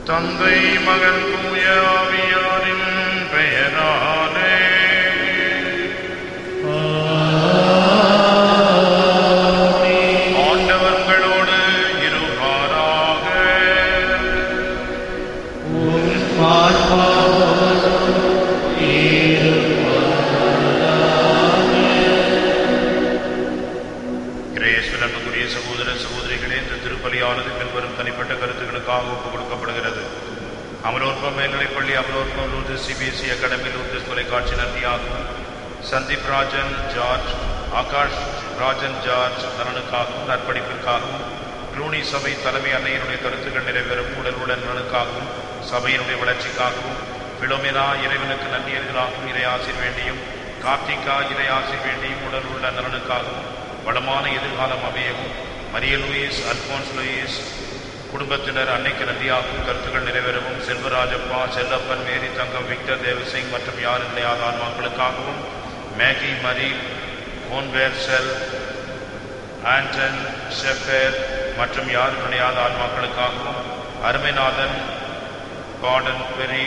தந்தை மகன் தூய ஆவியாரின் பெயராலே ஆண்டவர்களோடு இருவாராக கிரேஸ்வன் அன்புக்குரிய சகோதர சகோதரிகளே இந்த திருப்பலியானது பின்வரும் தனிப்பட்ட கருத்துக்களுக்காக ஒப்புக் கொடுக்கப்படுகிறது அமலோற்பம் மேல்நிலைப்பள்ளி அமலோற்பம் லூர்து சிபிஎஸ்இ அகாடமி லூர்து தொலைக்காட்சி நன்றியாகவும் சந்தீப் ராஜன் ஜார்ஜ் ஆகாஷ் ராஜன் ஜார்ஜ் நலனுக்காகவும் நற்பணிப்பிற்காகவும் க்ளூனி சபை தலைமை அன்னையினுடைய கருத்துக்கள் நிறைவேறும் உடல் உடல் நலனுக்காகவும் சபையினுடைய வளர்ச்சிக்காகவும் பிலோமினா இறைவனுக்கு நன்றி எதிராகவும் இறையாசிர் வேண்டியும் கார்த்திகா இறையாசிர் வேண்டியும் உடல் உள்ள நலனுக்காகவும் வளமான எதிர்காலம் அமையவும் மரிய லூயிஸ் அல்போன்ஸ் லூயிஸ் குடும்பத்தினர் அன்னைக்கு நன்றியாகவும் கருத்துக்கள் நிறைவேறவும் செல்வராஜப்பா செல்லப்பன் மேரி தங்கம் விக்டர் தேவசிங் மற்றும் யார் இல்லையாத ஆன்மாக்களுக்காகவும் மேகி மரி ஓன்வேர் செல் ஆண்டன் ஷெஃபேர் மற்றும் யார் நினையாத ஆன்மாக்களுக்காகவும் அருமைநாதன் கார்டன் பெரி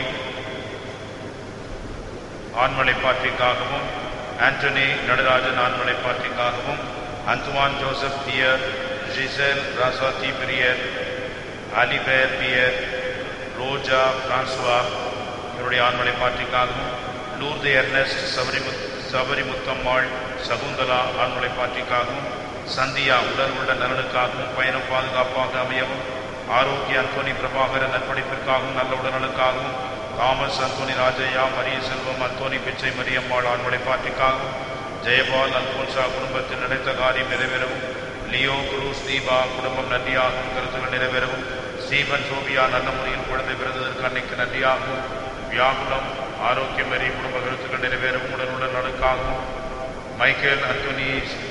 ஆண்மலை பாற்றிக்காகவும் ஆண்டனி நடராஜன் ஆண்மலை பாற்றிக்காகவும் Antoine Joseph Pierre Gisele Rasathi Perrier Alibert Pierre Roja Francois இவருடைய ஆண்மலை பாற்றிக்காகவும் லூர்து எர்னஸ்ட் சபரிமு சபரிமுத்தம்மாள் சகுந்தலா ஆண்மலை பாற்றிக்காகவும் சந்தியா உடல் உள்ள நலனுக்காகவும் பயணம் பாதுகாப்பாக அமையவும் ஆரோக்கிய அந்தோனி பிரபாகரன் நற்பணிப்பிற்காகவும் நல்ல உடல்நலுக்காகவும் Thomas Anthony Rajaiah Maria Selvam Anthony Pichai Mariyammal ஆண்மலை பாட்டிக்காகவும் Jayapal Alphonso குடும்பத்தில் நினைத்த காரியம் நிறைவேறவும் லியோ குரூஸ் தீபா குடும்பம் நன்றியாகவும் கருத்துக்கள் நிறைவேறவும் ஸ்டீபன் சோபியா நல்ல முறையில் குழந்தை பிறந்ததற்கு அன்னைக்கு நன்றியாகவும் வியாகுலம் ஆரோக்கியம் அறிய குடும்ப கருத்துக்கள் நிறைவேறவும் உடனுடன் நடுக்காகவும் மைக்கேல் அந்தோனி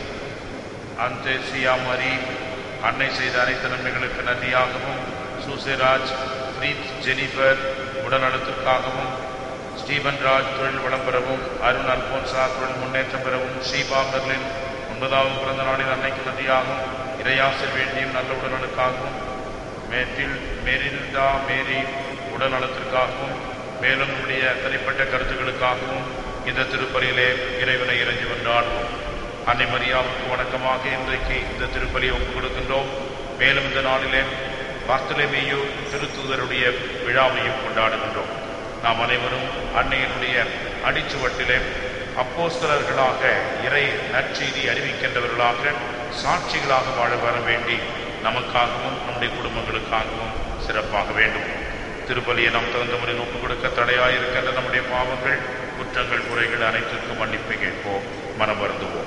அந்தேசியா மரி அன்னை செய்த அனைத்து நன்மைகளுக்கு நன்றியாகவும் சூசேராஜ் பிரீத் ஜெனிஃபர் உடல்நலத்திற்காகவும் ஸ்டீபன் ராஜ் தொழில் வளம் பெறவும் அருண் அல்போன்சா தொழில் முன்னேற்றம் பெறவும் ஷீபா மெர்லின் ஒன்பதாவது பிறந்த நாளில் அன்னைக்கு நன்றியாகவும் இரையாசர் வேண்டியும் நல்ல உடல்நலுக்காகவும் மேட்டில் மெரில்டா மேரி உடல்நலத்திற்காகவும் மேலும் உடைய தனிப்பட்ட கருத்துக்களுக்காகவும் இந்த திருப்பலியிலே இறைவனை இறைஞ்சி கொண்டாடுவோம் அன்னை மரியாவுக்கு வணக்கமாக இன்றைக்கு இந்த திருப்பலியை ஒப்புக் கொடுக்கின்றோம் மேலும் இந்த நாளிலே பர்த்தலைமையோ திருத்துதருடைய விழாவையும் கொண்டாடுகின்றோம் நாம் அனைவரும் அன்னையினுடைய அடிச்சுவட்டிலே அப்போஸ்தலர்களாக இறை நற்செய்தி அறிவிக்கின்றவர்களாக சாட்சிகளாக வாழ வர வேண்டி நமக்காகவும் நம்முடைய குடும்பங்களுக்காகவும் சிறப்பாக வேண்டும் திருப்பலியை நாம் தகுந்த முறையில் ஒப்புக் கொடுக்க தடையாயிருக்கின்ற நம்முடைய பாவங்கள் குற்றங்கள் குறைகள் அனைத்திற்கும் மன்னிப்பை கேட்போம் மனம் வருந்துவோம்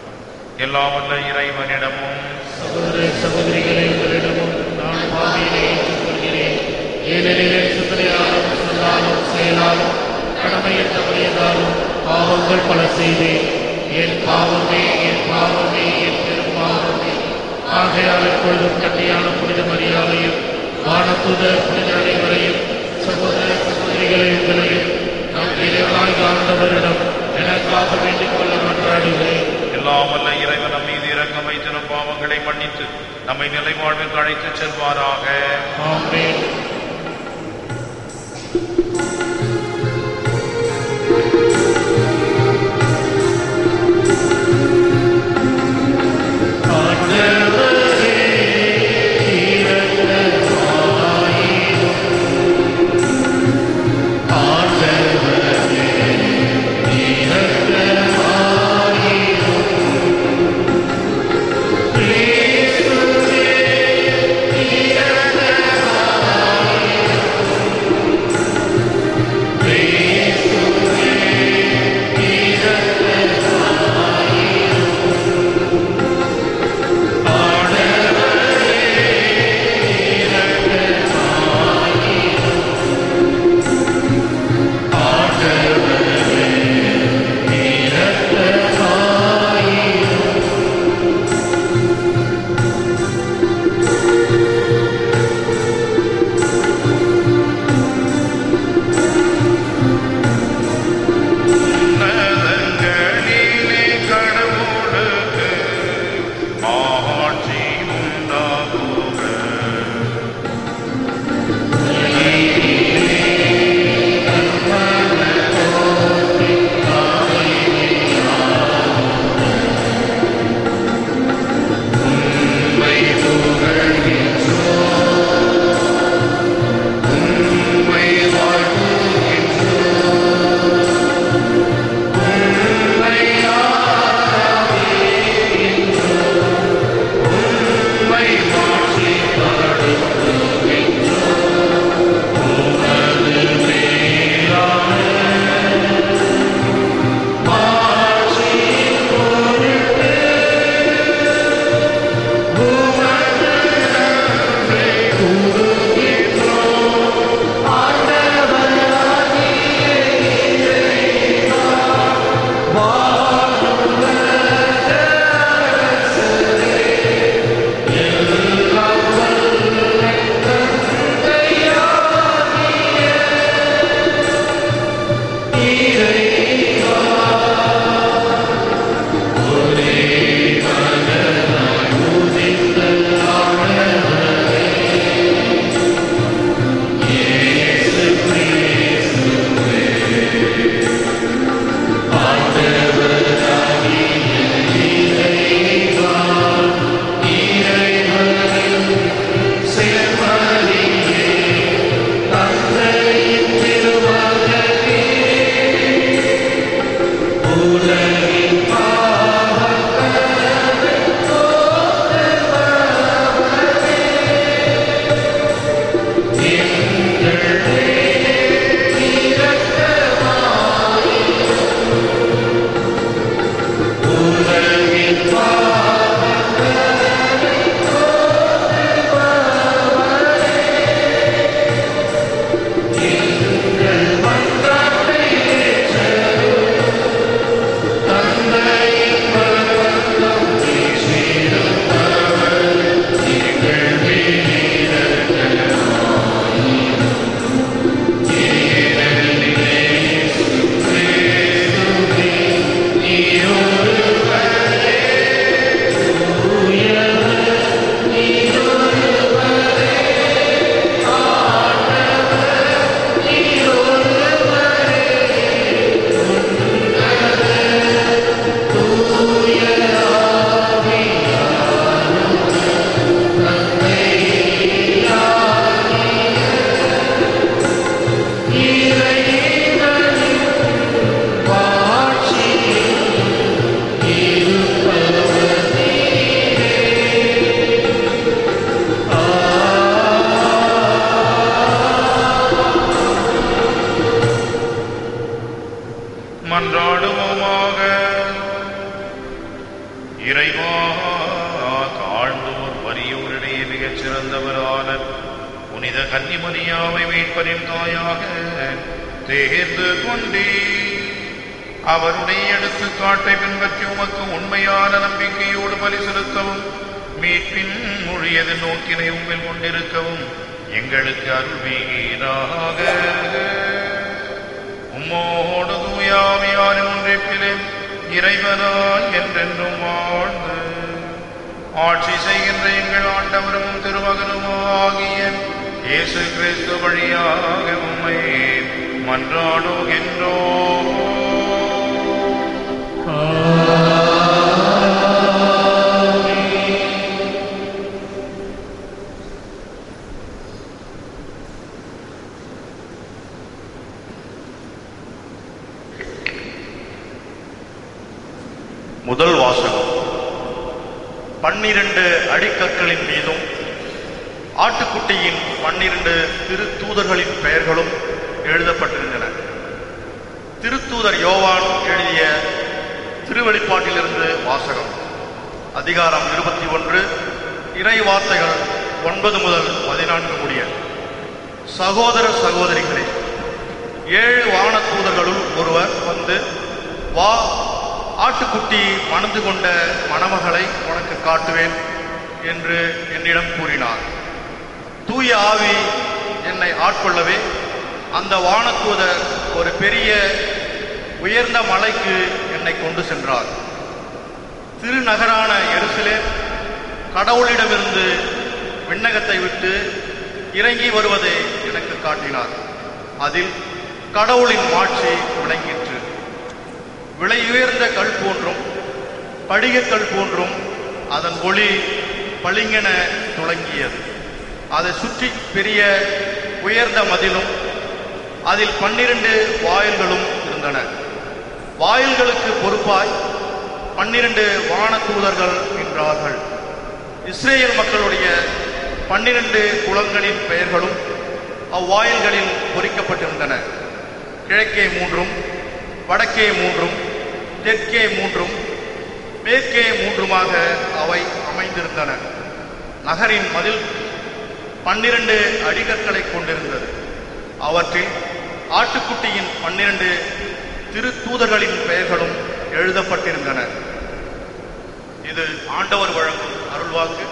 எல்லாம் வல்ல இறைவனிடமும் சகோதர சகோதரிகளை உங்களிடமும் நான் பாவியினை ஏற்றுக்கொள்கிறேன் ஏனெனில் சிந்தனையாலும் சொல்லாலும் செயலாலும் கடமையில் தவறியதாலும் பாவங்கள் பல செய்தேன் என் பாவமே என் பாவமே என் பெரும் பாவமே ஆகையால் எப்பொழுதும் கண்ணியான புனித மரியாதையும் வானத்துதர் புனித அனைவரையும் சகோதர சகோதரிகளை உங்களையும் நம் இறைவனாய் ஆண்டவரிடம் எனக்காக வேண்டிக் கொள்ள மன்றாடுகிறேன் எல்லாம் வல்ல இறைவன் நம் மீது இறக்கம் வைத்து நம் பாவங்களை மன்னித்து நம்மை நிலை வாழ்வுக்கு அழைத்துச் செல்வாராக ஆமென் Please புனித கன்னிமரியாவை மீட்பரின் தாயாக தேர்ந்து கொண்டே அவருடைய எடுத்துக்காட்டை பின்பற்றி உமக்கு உண்மையான நம்பிக்கையோடு பலி செலுத்தவும் மீட்பின் மொழியது நோக்கினை உங்கள் கொண்டிருக்கவும் எங்களுக்கு அருள்வீராக உம்மோடு தூயாவியாரின் ஒன்றிப்பிலே இறைவனாய் என்றென்றும் வாழ்ந்து ஆட்சி செய்கின்ற எங்கள் ஆண்டவரும் திருமகனுமாகிய இயேசு கிறிஸ்து வழியாக உம்மை மன்றாடுகின்றோம் முதல் வாசகம் பன்னிரண்டு அடிக்கற்களின் மீதும் ஆட்டுக்குட்டியின் பன்னிரண்டு திருத்தூதர்களின் பெயர்களும் எழுதப்பட்டிருந்தன திருத்தூதர் யோவான் எழுதிய திருவெளிப்பாட்டிலிருந்து வாசகம் அதிகாரம் இருபத்தி ஒன்று இறை வார்த்தைகள் ஒன்பது முதல் பதினான்கு முடிய சகோதர சகோதரிகளே ஏழு வானதூதர்களுள் ஒருவர் வந்து வா ஆட்டுக்குட்டி மணந்து கொண்ட மணமகளை உனக்கு காட்டுவேன் என்று என்னிடம் கூறினார் தூய ஆவி என்னை ஆட்கொள்ளவே அந்த வானதூதர் ஒரு பெரிய உயர்ந்த மலைக்கு என்னை கொண்டு சென்றார் திருநகரான எருசலேம் கடவுளிடமிருந்து விண்ணகத்தை விட்டு இறங்கி வருவதை எனக்கு காட்டினார் அதில் கடவுளின் மாட்சி விளங்கிற்று விலை உயர்ந்த கல் போன்றும் படிகக்கல் போன்றும் அதன் ஒளி பளிங்கென துளங்கியது அதை சுற்றி பெரிய உயர்ந்த மதிலும் அதில் பன்னிரண்டு வாயில்களும் இருந்தன வாயில்களுக்கு பொறுப்பாய் பன்னிரண்டு வானதூதர்கள் நின்றார்கள் இஸ்ரேல் மக்களுடைய பன்னிரண்டு குலங்களின் பெயர்களும் அவ்வாயில்களில் பொறிக்கப்பட்டிருந்தன கிழக்கே மூன்றும் வடக்கே மூன்றும் தெற்கே மூன்றும் மேற்கே மூன்றுமாக அவை அமைந்திருந்தன நகரின் மதில் பன்னிரண்டு அடிகற்களை கொண்டிருந்தது அவற்றில் ஆட்டுக்குட்டியின் பன்னிரண்டு திருத்தூதர்களின் பெயர்களும் எழுதப்பட்டிருந்தன இது ஆண்டவர் வழங்கும் அருள்வாக்கு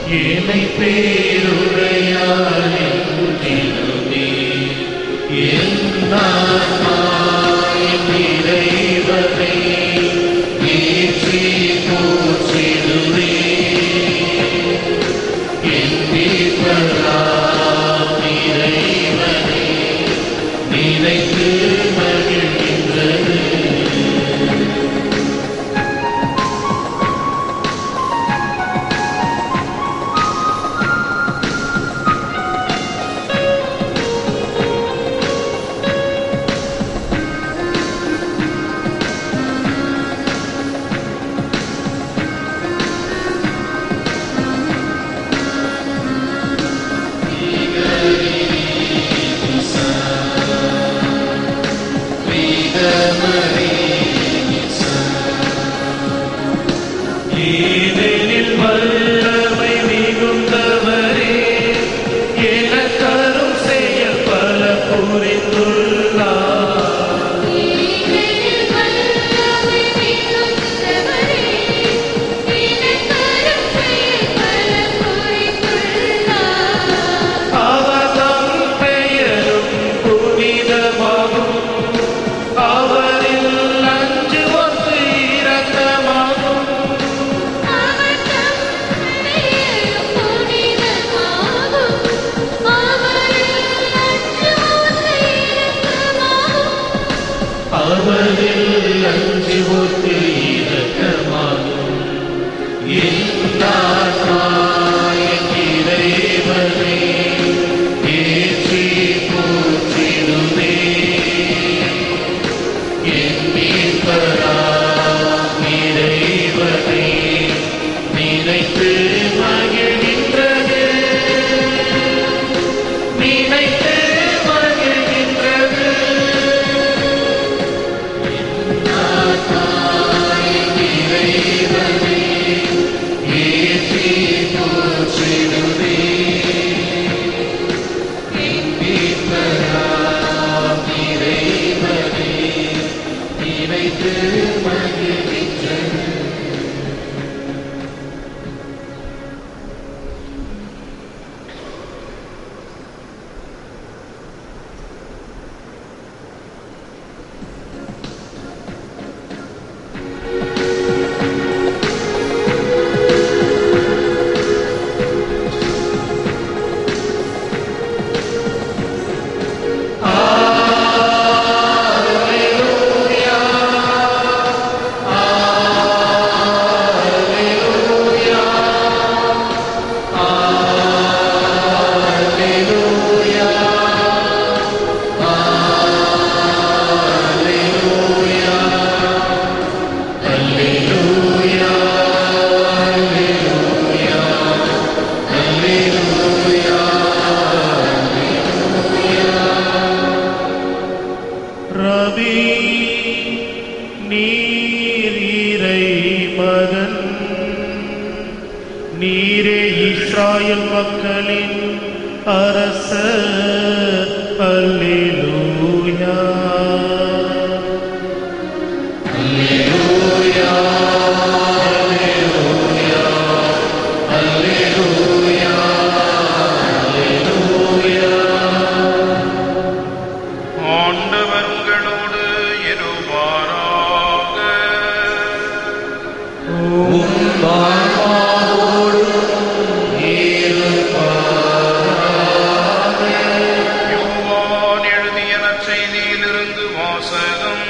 ஏனை பேருடையானே என்னாய் இறைவனை ஏற்றி போற்றிடுவே என்மீட்பராம் இறைவனை நினைத்து மகிழ்கின்றது ஏனெனில் வல்லமை மிகுந்தவரே எனக்கரும் செயல் பல புரிந்துள்ளார் ஈரேனில் வல்லமை மிகுந்தவரே, எனக்கரும் செயல் பல புரிந்துள்ளார். அவதம் பெயரும் புனிதமாகும் அவரில் அஞ்சுவது இரக்கமாகும் அவர் தம் பெயரும் புனிதமாகும். அவரில் அஞ்சுவது இரக்கமாகும். அவரில் அஞ்சுவது இரக்கமாகும் எல்லாய் இறைவனை ஏற்றி போற்றிடுவே என் மீட்பராம் இறைவனை நினைத்து மகிழ்கின்றது நினைத்து மகிழ்கின்றது ஏற்றி போற்றிடுவே என் மீட்பராம் இறைவனை நினைத்து மகிழ்கின்றது ரவி நீரீரை மகன் நீரே இஸ்ராயல் மக்களின் அரச அல்லேலூயா ஆண்டவர் உங்களோடு இருப்பாராக யோவான் எழுதிய நற்செய்தியிலிருந்து வாசகம்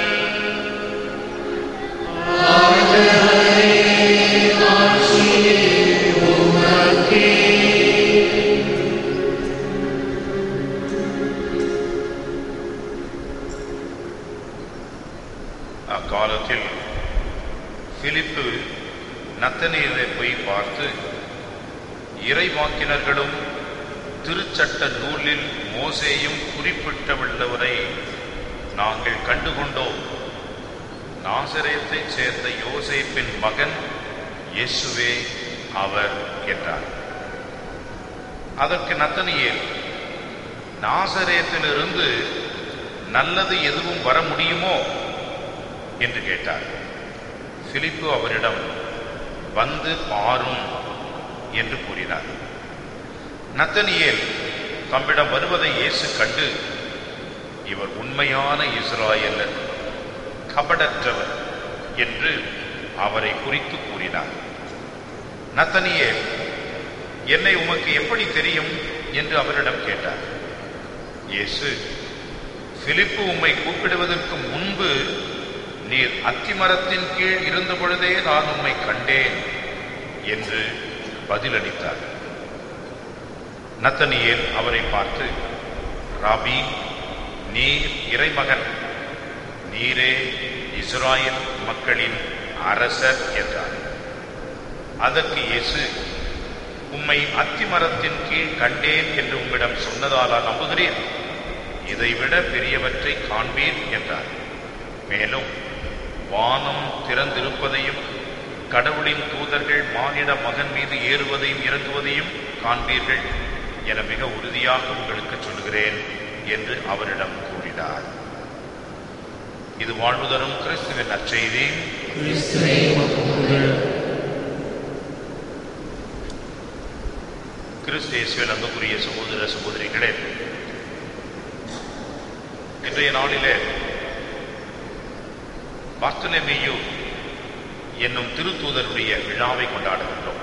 அக்காலத்தில் பிலிப்பு நத்தனியலை போய் பார்த்து இறைவாக்கினர்களும் திருச்சட்ட நூலில் மோசேயும் குறிப்பிட்டவுள்ளவரை நாங்கள் கண்டுகொண்டோம் நாசரேத்தைச் சேர்ந்த யோசேப்பின் மகன் இயேசுவே அவர் என்றார் அதற்கு நத்தனியேல் நாசரேத்திலிருந்து நல்லது எதுவும் வர முடியுமோ என்று கேட்டார் பிலிப்பு அவரிடம் வந்து பாரும் என்று கூறினார் நத்தனியேல் தம்மிடம் வருவதை இயேசு கண்டு இவர் உண்மையான இஸ்ராயலர் கபடற்றவர் என்று அவரை குறித்து கூறினார் நத்தனியேல் என்னை உமக்கு எப்படி தெரியும் என்று அவரிடம் கேட்டார் இயேசு பிலிப்பு உம்மை கூப்பிடுவதற்கு முன்பு நீர் அத்திமரத்தின் கீழ் இருந்த பொழுதே நான் உம்மை கண்டேன் என்று பதிலளித்தார் நத்தனியேல் அவரை பார்த்து ராபி நீர் இறைமகன் நீரே இஸ்ராயல் மக்களின் அரசர் என்றார் அதற்கு இயேசு உம்மை அத்திமரத்தின் கீழ் கண்டேன் என்று உம்மிடம் சொன்னதாலா நம்புகிறேன் இதைவிட பெரியவற்றை காண்பேன் என்றார் மேலும் வானம் திறந்திருப்பதையும் கடவுளின் தூதர்கள் மானிட மகன் மீது ஏறுவதையும் இறங்குவதையும் காண்பீர்கள் என மிக உறுதியாக உங்களுக்கு சொல்கிறேன் என்று அவரிடம் கூறினார் இது வாழ்வு தரும் கிறிஸ்துவின் நற்செய்தி கிறிஸ்துவே உமக்கு புகழ். கிறிஸ்து இயேசுவில் அன்புக்குரிய சகோதர சகோதரிகளே இன்றைய நாளிலே பார்த்தலமேயு என்னும் திருத்தூதருடைய விழாவை கொண்டாடுகின்றோம்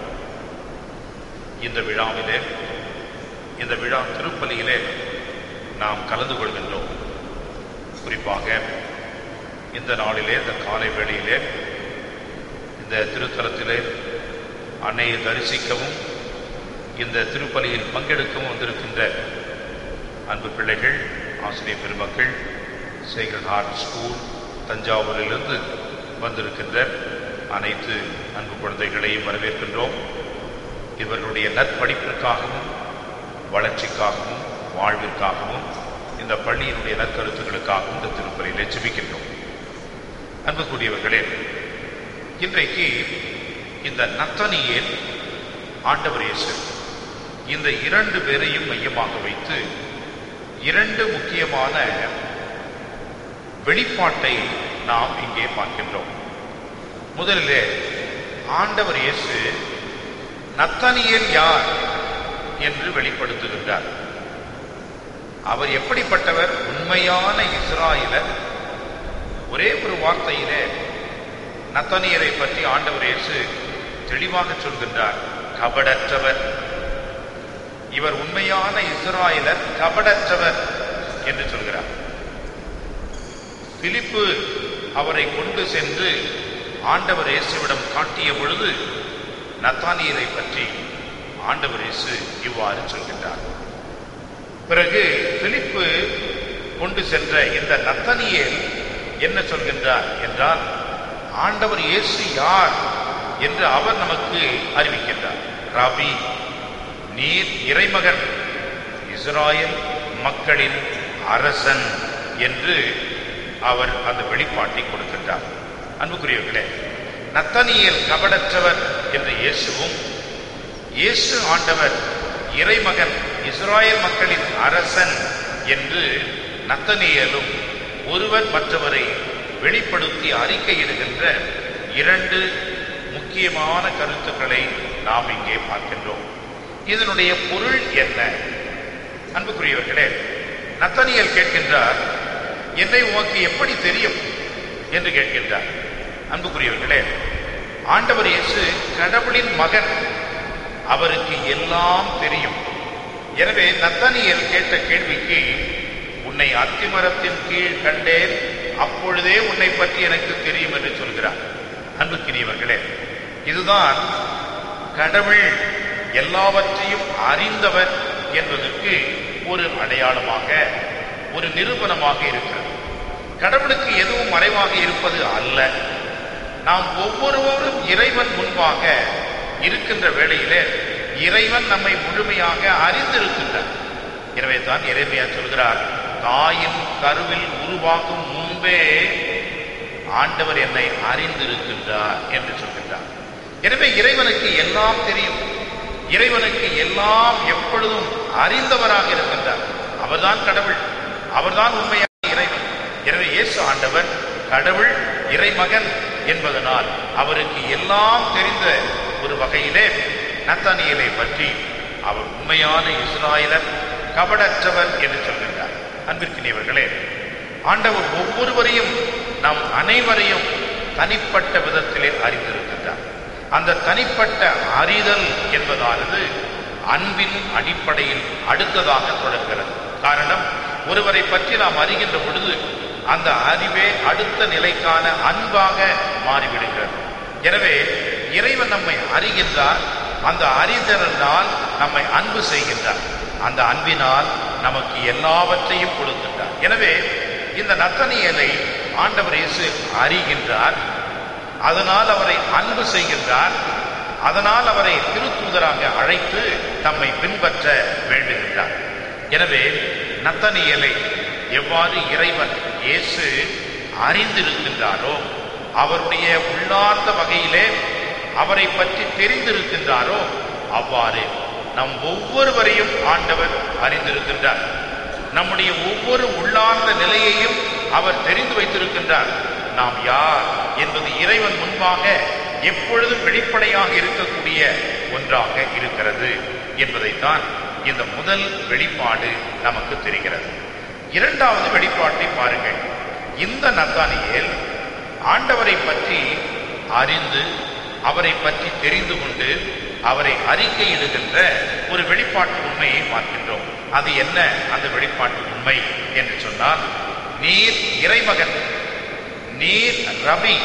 இந்த விழாவிலே இந்த விழா திருப்பலியிலே நாம் கலந்து கொள்கின்றோம் குறிப்பாக இந்த நாளிலே இந்த காலை வேளையிலே இந்த திருத்தலத்திலே அன்னையை தரிசிக்கவும் இந்த திருப்பலியில் பங்கெடுக்கவும் வந்திருக்கின்ற அன்பு பிள்ளைகள் ஆசிரியர் பெருமக்கள் சேகர் ஹார்ட் ஸ்கூல் தஞ்சாவூரிலிருந்து வந்திருக்கின்ற அனைத்து அன்பு குழந்தைகளையும் வரவேற்கின்றோம் இவர்களுடைய நற்படிப்பிற்காகவும் வளர்ச்சிக்காகவும் வாழ்விற்காகவும் இந்த பள்ளியினுடைய நற்கருத்துக்களுக்காகவும் இந்த திருப்பலியிலே ஜெபிக்கின்றோம் அன்புக்குரியவர்களே இன்றைக்கு இந்த நத்தனியேல் ஆண்டவர் இயேசு இந்த இரண்டு பேரையும் மையமாக வைத்து இரண்டு முக்கியமான வெளிப்பாட்டை நாம் இங்கே பார்க்கின்றோம் முதலிலே ஆண்டவர் இயேசு நத்தனியேல் யார் என்று வெளிப்படுத்துகின்றார் அவர் எப்படிப்பட்டவர் உண்மையான இஸ்ராயலர் ஒரே ஒரு வார்த்தையிலே நத்தனியரை பற்றி ஆண்டவர் இயேசு தெளிவாக சொல்கின்றார் கபடற்றவர் இவர் உண்மையான இஸ்ராயலர் கபடற்றவர் என்று சொல்கிறார் பிலிப்பு அவரை கொண்டு சென்று ஆண்டவர் இயேசுவிடம் காட்டிய பொழுது நத்தானியரை பற்றி ஆண்டவர் இயேசு இவ்வாறு சொல்கின்றார் பிறகு பிலிப்பு கொண்டு சென்ற இந்த நத்தனியேல் என்ன சொல்கின்றார் என்றால் ஆண்டவர் இயேசு யார் என்று அவர் நமக்கு அறிவிக்கின்றார் ராபி நீர் இறைமகன் இஸ்ராயல் மக்களின் அரசன் என்று அவர் அந்த வெளிப்பாட்டை கொடுக்கின்றார் அன்புக்குரியவர்களே நத்தனியேல் கபடற்றவர் என்ற இயேசுவும் இயேசு ஆண்டவர் இறைமகன் இஸ்ராயல் மக்களின் அரசன் என்று நத்தனியேலும் ஒருவர் மற்றவரை வெளிப்படுத்தி அறிக்கையிடுகின்ற இரண்டு முக்கியமான கருத்துக்களை நாம் இங்கே பார்க்கின்றோம் இதனுடைய பொருள் என்ன அன்புக்குரியவர்களே நத்தனியல் கேட்கின்றார் என்னை உமக்கு எப்படி தெரியும் என்று கேட்கின்றார் அன்புக்குரியவர்களே ஆண்டவர் இயேசு கடவுளின் மகன் அவருக்கு எல்லாம் தெரியும் எனவே நத்தனியல் கேட்ட கேள்விக்கு உன்னை அத்திமரத்தின் கீழ் கண்டேன் அப்பொழுதே உன்னை பற்றி எனக்கு தெரியும் என்று சொல்கிறார் அன்புக்கினியவர்களே இதுதான் கடவுள் எல்லாவற்றையும் அறிந்தவர் என்பதற்கு ஒரு அடையாளமாக ஒரு நிரூபணமாக இருக்கிறது கடவுளுக்கு எதுவும் மறைவாக இருப்பது அல்ல நாம் ஒவ்வொருவரும் இறைவன் முன்பாக இருக்கின்ற வேளையிலே இறைவன் நம்மை முழுமையாக அறிந்திருக்கின்றார் எனவே தான் இறைமையா சொல்கிறார் தாயின் கருவில் உருவாகும் முன்பே ஆண்டவர் என்னை அறிந்திருக்கின்றார் என்று சொல்கின்றார் எனவே இறைவனுக்கு எல்லாம் தெரியும் இறைவனுக்கு எல்லாம் எப்பொழுதும் அறிந்தவராக இருக்கின்றார் அவர்தான் கடவுள் அவர்தான் உண்மையான இறைவன் எனவே இயேசு ஆண்டவர் கடவுள் இறைமகன் என்பதனால் அவருக்கு எல்லாம் தெரிந்த ஒரு வகையிலே நத்தானியலை பற்றி அவர் உண்மையான இஸ்ராயலர் கபடற்றவர் என்று சொல்கின்றார் அன்பிற்கினியவர்களே ஆண்டவர் ஒவ்வொருவரையும் நம் அனைவரையும் தனிப்பட்ட விதத்திலே அறிந்திருக்கின்றார் அந்த தனிப்பட்ட அறிதல் என்பதானது அன்பின் அடிப்படையில் அடுத்ததாக தொடர்கிறது காரணம் ஒருவரை பற்றி நாம் அறிகின்ற பொழுது அந்த அறிவே அடுத்த நிலைக்கான அன்பாக மாறிவிடுகிறது எனவே இறைவன் நம்மை அறிகின்றார் அந்த அறிதலினால் நம்மை அன்பு செய்கின்றார் அந்த அன்பினால் நமக்கு எல்லாவற்றையும் கொடுக்கின்றார் எனவே இந்த நத்தனியலை ஆண்டவர் இயேசு அறிகின்றார் அதனால் அவரை அன்பு செய்கின்றார் அதனால் அவரை திருத்தூதராக அழைத்து தம்மை பின்பற்ற வேண்டுகின்றார் எனவே நத்தனியலை எவ்வாறு இறைவன் இயேசு அறிந்திருக்கின்றாரோ அவருடைய உள்ளார்ந்த வகையிலே அவரை பற்றி தெரிந்திருக்கின்றாரோ அவ்வாறு நம் ஒவ்வொருவரையும் ஆண்டவர் அறிந்திருக்கின்றார் நம்முடைய ஒவ்வொரு உள்ளார்ந்த நிலையையும் அவர் தெரிந்து வைத்திருக்கின்றார் நாம் யார் என்பது இறைவன் முன்பாக எப்பொழுதும் வெளிப்படையாக இருக்கக்கூடிய ஒன்றாக இருக்கிறது என்பதைத்தான் இந்த முதல் வெளிப்பாடு நமக்கு தெரிகிறது இரண்டாவது வெளிப்பாட்டை பாருங்கள் இந்த நத்தானியேல் ஆண்டவரை பற்றி அறிந்து அவரை பற்றி தெரிந்து கொண்டு அவரை அறிக்கையிடுகின்ற ஒரு வெளிப்பாட்டு உண்மையை பார்க்கின்றோம் அது என்ன அந்த வெளிப்பாட்டு உண்மை என்று சொன்னால் நீர் இறைமகன் நீர் ரபி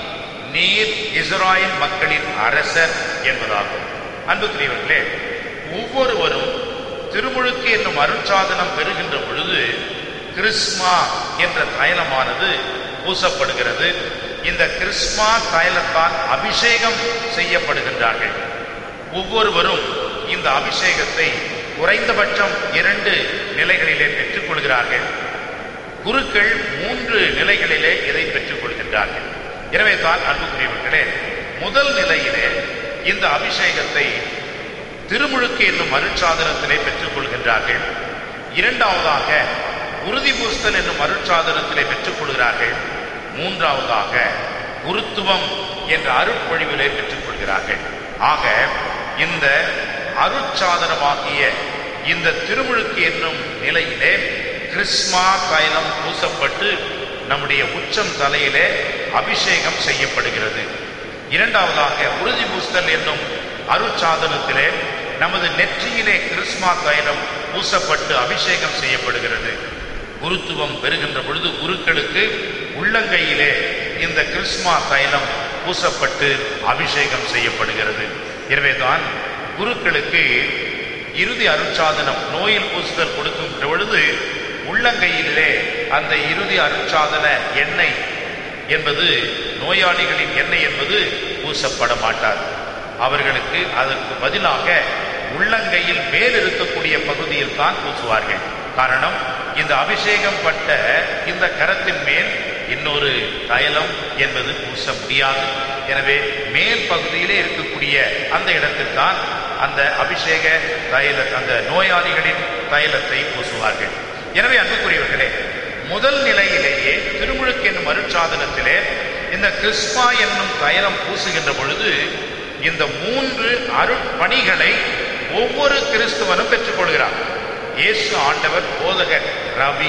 நீர் இஸ்ராயல் மக்களின் அரசர் என்பதாகும் அன்புக்குரியவர்களே ஒவ்வொருவரும் திருமுழுக்கு என்னும் அருட்சாதனம் பெறுகின்ற பொழுது கிறிஸ்மா என்ற தைலமானது பூசப்படுகிறது இந்த கிறிஸ்மா தைலத்தால் அபிஷேகம் செய்யப்படுகின்றார்கள் ஒவ்வொருவரும் இந்த அபிஷேகத்தை குறைந்தபட்சம் இரண்டு நிலைகளிலே பெற்றுக் கொள்கிறார்கள் குருக்கள் மூன்று நிலைகளிலே இதை பெற்றுக் கொள்கின்றார்கள் எனவே தான் அன்புக்குரியவர்களே முதல் நிலையிலே இந்த அபிஷேகத்தை திருமுழுக்கு என்னும் அருட்சாதனத்திலே பெற்றுக் கொள்கின்றார்கள் இரண்டாவதாக உறுதி பூஸ்தல் என்னும் அருட்சாதனத்திலே பெற்றுக் கொள்கிறார்கள் மூன்றாவதாக குருத்துவம் என்ற அருட்பொழிவிலே பெற்றுக் கொள்கிறார்கள் ஆக இந்த அருட்சாதனமாகிய இந்த திருமுழுக்கு என்னும் நிலையிலே கிறிஸ்மா தைலம் பூசப்பட்டு நம்முடைய உச்சம் தலையிலே அபிஷேகம் செய்யப்படுகிறது இரண்டாவதாக உறுதி பூஸ்தல் என்னும் அருட்சாதனத்திலே நமது நெற்றியிலே கிறிஸ்மா தைலம் பூசப்பட்டு அபிஷேகம் செய்யப்படுகிறது குருத்துவம் பெறுகின்ற பொழுது குருக்களுக்கு உள்ளங்கையிலே இந்த கிறிஸ்மா தைலம் பூசப்பட்டு அபிஷேகம் செய்யப்படுகிறது எனவேதான் குருக்களுக்கு இறுதி அருட்சாதனம் நோயில் பூசுதல் கொடுக்கும் பொழுது உள்ளங்கையிலே அந்த இறுதி அருட்சாதன எண்ணெய் என்பது நோயாளிகளின் எண்ணெய் என்பது பூசப்பட மாட்டார் அவர்களுக்கு அதற்கு பதிலாக உள்ளங்கையில் மேல் இருக்கக்கூடிய பகுதியில் தான் பூசுவார்கள் காரணம் இந்த அபிஷேகம் பட்ட இந்த கரத்தின் மேல் இன்னொரு தைலம் என்பது பூச முடியாது எனவே மேல் பகுதியிலே இருக்கக்கூடிய அந்த இடத்தில் தான் அந்த அபிஷேக தைல அந்த நோயாளிகளின் தைலத்தை பூசுவார்கள் எனவே அன்புக்குரியவர்களே முதல் நிலையிலேயே திருமுழுக்கு என்னும் அருட்சாதனத்திலே இந்த கிறிஸ்பா என்னும் தைலம் பூசுகின்ற பொழுது இந்த மூன்று அருட்பணிகளை ஒவ்வொரு கிறிஸ்துவனும் பெற்றுக்கொள்கிறார் இயேசு ஆண்டவர் போதகர் ரவி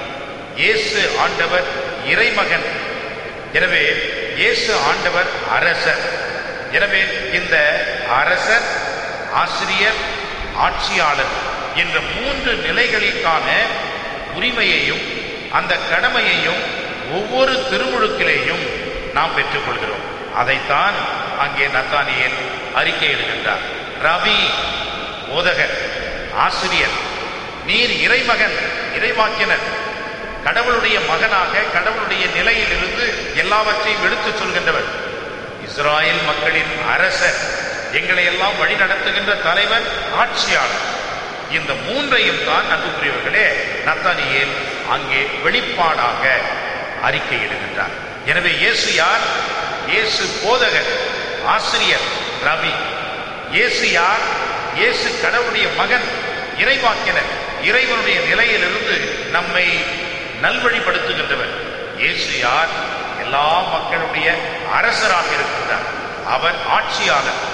இயேசு ஆண்டவர் இறைமகன் எனவே இயேசு ஆண்டவர் அரசர் எனவே இந்த அரசர் ஆசிரியர் ஆட்சியாளர் என்ற மூன்று நிலைகளுக்கான உரிமையையும் அந்த கடமையையும் ஒவ்வொரு திருமுழுக்கிலேயும் நாம் பெற்றுக்கொள்கிறோம் அதைத்தான் அங்கே நத்தானியேல் அறிக்கையிடுகின்றார் ரவி போதகர் ஆசிரியர் நீர் இறைமகன் இறைவாக்கினர் கடவுளுடைய மகனாக கடவுளுடைய நிலையிலிருந்து எல்லாவற்றையும் எடுத்துச் சொல்கின்றவர் இஸ்ராயல் மக்களின் அரசர் எங்களை எல்லாம் வழி நடத்துகின்ற தலைவர் ஆட்சியாளர் இந்த மூன்றையும் தான் அன்புக்குரியவர்களே நத்தானியேல் அங்கே வெளிப்பாடாக அறிக்கையிடுகின்றார் எனவே இயேசு யார் இயேசு போதகர் ஆசிரியர் ரவி இயேசு யார் இயேசு கடவுளுடைய மகன் இறைவாக்கினர் இறைவனுடைய நிலையிலிருந்து நம்மை நல்வழிப்படுத்துகின்றவர் இயேசு யார் எல்லா மக்களுடைய அரசராக இருக்கின்றார் அவர் ஆட்சியாளர்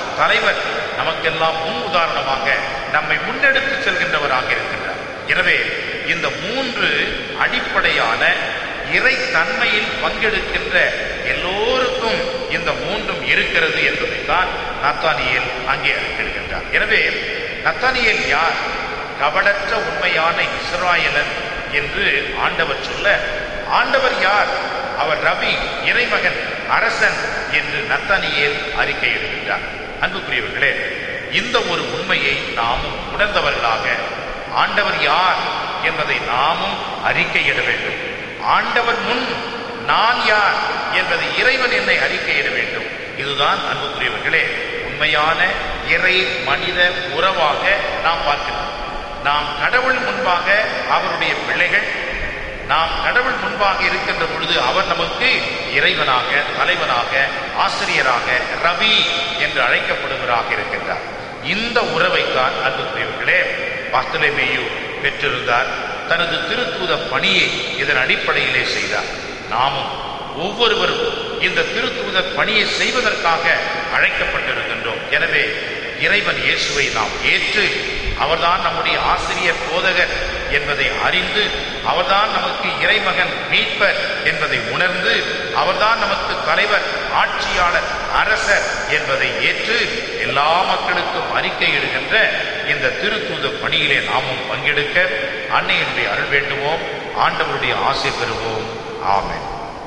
தலைவர் நமக்கெல்லாம் முன் உதாரணமாக நம்மை முன்னெடுத்து செல்கின்றவராக இருக்கின்றார் எனவே இந்த மூன்று அடிப்படையான இறை தன்மையில் பங்கெடுக்கின்ற எல்லோருக்கும் இந்த மூன்றும் இருக்கிறது என்பதைத்தான் நத்தானியேல் அங்கே அறிந்திருக்கின்றார் எனவே நத்தானியேல் யார் கபடற்ற உண்மையான இஸ்ராயலன் என்று ஆண்டவர் சொல்ல ஆண்டவர் யார் அவர் ரவி இறைமகன் அரசன் என்று நத்தானியேல் அறிக்கையிடுகின்றார் அன்புக்குரியவர்களே இந்த ஒரு உண்மையை நாமும் உணர்ந்தவர்களாக ஆண்டவர் யார் என்பதை நாமும் அறிக்கையிட வேண்டும் ஆண்டவர் முன் நான் யார் என்பதை இறைவன் என்னை அறிக்கையிட வேண்டும் இதுதான் அன்புக்குரியவர்களே உண்மையான இறை மனித உறவாக நாம் பார்க்கிறோம் நாம் கடவுள் முன்பாக அவருடைய பிள்ளைகள் நாம் கடவுள் முன்பாக இருக்கின்ற பொழுது அவர் நமக்கு இறைவனாக தலைவனாக ஆசிரியராக ரவி என்று அழைக்கப்படுவராக இருக்கின்றார் இந்த உறவைத்தான் அன்புக்குரியவர்களே பஸ்தலைமேயு பெற்றிருந்தார் தனது திருத்தூத பணியை இதன் அடிப்படையிலே செய்தார் நாமும் ஒவ்வொருவரும் இந்த திருத்தூத பணியை செய்வதற்காக அழைக்கப்பட்டிருக்கின்றோம் எனவே இறைவன் இயேசுவை நாம் ஏற்று அவர்தான் நம்முடைய ஆசிரியர் போதகர் என்பதை அறிந்து அவர்தான் நமக்கு இறைமகன் மீட்பர் என்பதை உணர்ந்து அவர்தான் நமக்கு தலைவர் ஆட்சியாளர் அரசர் என்பதை ஏற்று எல்லா மக்களுக்கும் அறிக்கையிடுகின்ற இந்த திருத்தூத பணியிலே நாமும் பங்கெடுக்க அன்னையினுடைய அருள் வேண்டுவோம் ஆண்டவருடைய ஆசை பெறுவோம் ஆமென்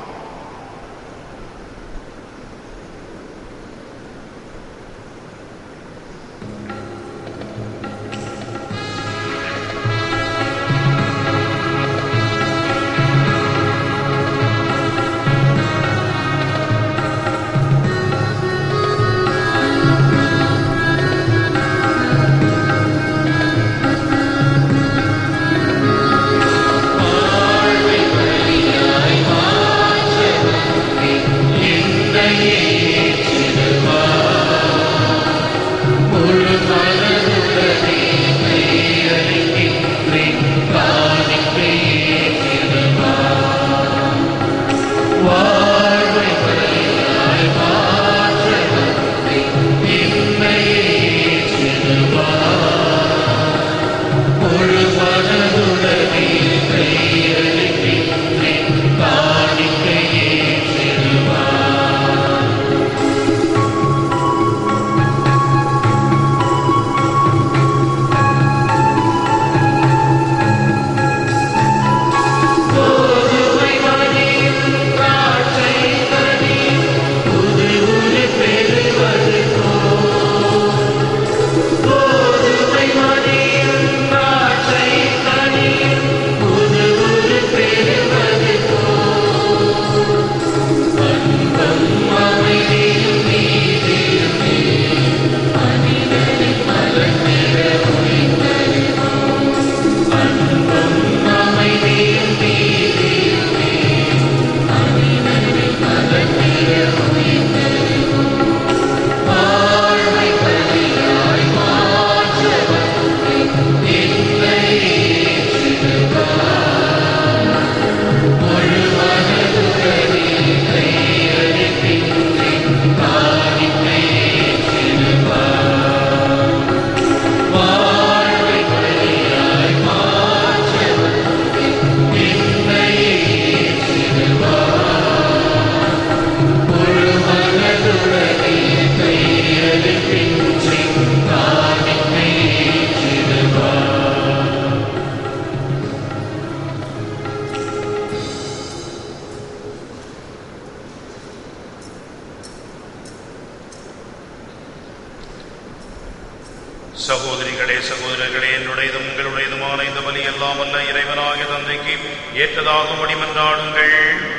சகோதரிகளே சகோதரர்களே என்னுடையதும் உங்களுடையதுமான இந்த பலி எல்லாம் அல்ல இறைவனாகிய தந்தைக்கு ஏற்றதாகும்படி மன்றாடுங்கள்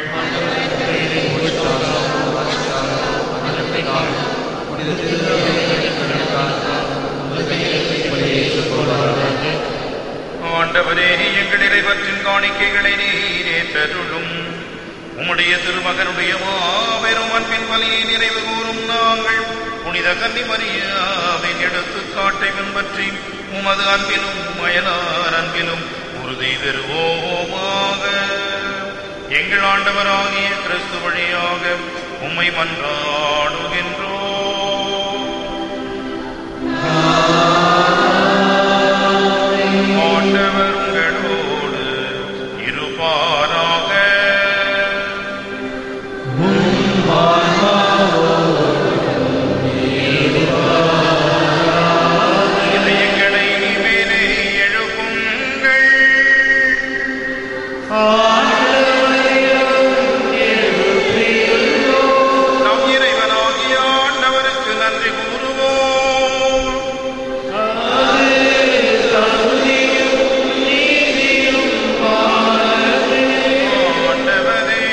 ஆண்டவரே எங்கள் இறைவற்றின் காணிக்கைகளை நீர் ஏற்றருளும் உம்முடைய திருமகனுடைய மாபெரும் அன்பின் பலியை நிறைவு கூறும் நாங்கள் புனித கன்னி மரியாவின் எடுத்துக்காட்டை பின்பற்றி உமது அன்பிலும் அயலார் அன்பிலும் உறுதி பெறுவோமாக எங்கள் ஆண்டவராகிய கிறிஸ்து வழியாக உம்மை மன்றாடுகின்றோம் நன்றி கூறுவோம் ஆண்டவரே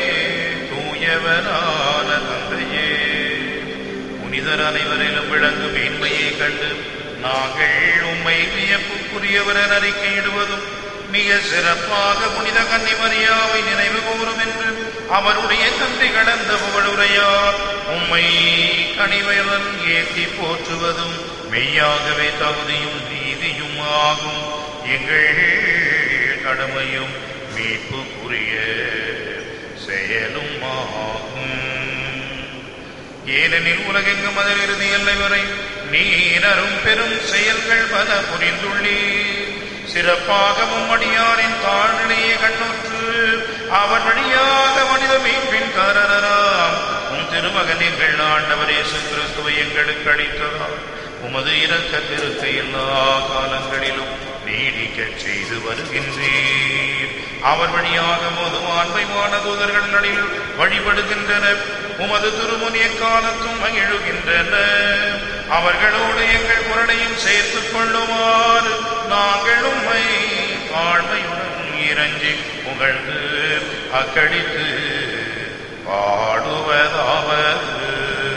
தூயவரான தந்தையே புனிதர் அனைவரிலும் விளங்கும் மேன்மையை கண்டு நாங்கள் உம்மை வியப்புக்குரியவர் என அறிக்கையிடுவதும் மிக சிறப்பாக புனித கன்னிமரியாவை நினைவு கூறும் என்று அவருடைய தந்தை கடந்த புகழுரையார் உம்மை கனிவயலன் ஏற்றி போற்றுவதும் மெய்யாகவே தகுதியும் நீதியும் ஆகும் எங்கள் கடமையும் மீட்புக்குரிய செயலும் ஆகும் ஏனெனில் உலகெங்கும் அதில் இறுதி எல்லை வரை நீரரும் பெரும் செயல்கள் பல புரிந்துள்ளீர் சிறப்பாகவும் அடியாரின் தாழ்நிலையை கண்ணுற்று அவர் வழியாக மனித மீட்பின் காரராம் உம் திருமகனின் ஆண்டவர் இயேசு கிறிஸ்துவை எங்களுக்கு அளித்ததால் உமது இரக்க திருக்கை எல்லா காலங்களிலும் நீடிக்கச் செய்து வருகின்றீர் அவர் வழியாக மோதும் ஆண்மைமான தூதர்கள் நடில் வழிபடுகின்றனர் உமது திருமுன் எக்காலத்தும் மகிழுகின்றனர் அவர்களோடு எங்கள் குரலையும் சேர்த்துக் கொள்ளுமாறு நாங்கள் உம்மை தாழ்மையுடன் இறஞ்சி புகழ்ந்து அக்கடித்து பாடுவதாவது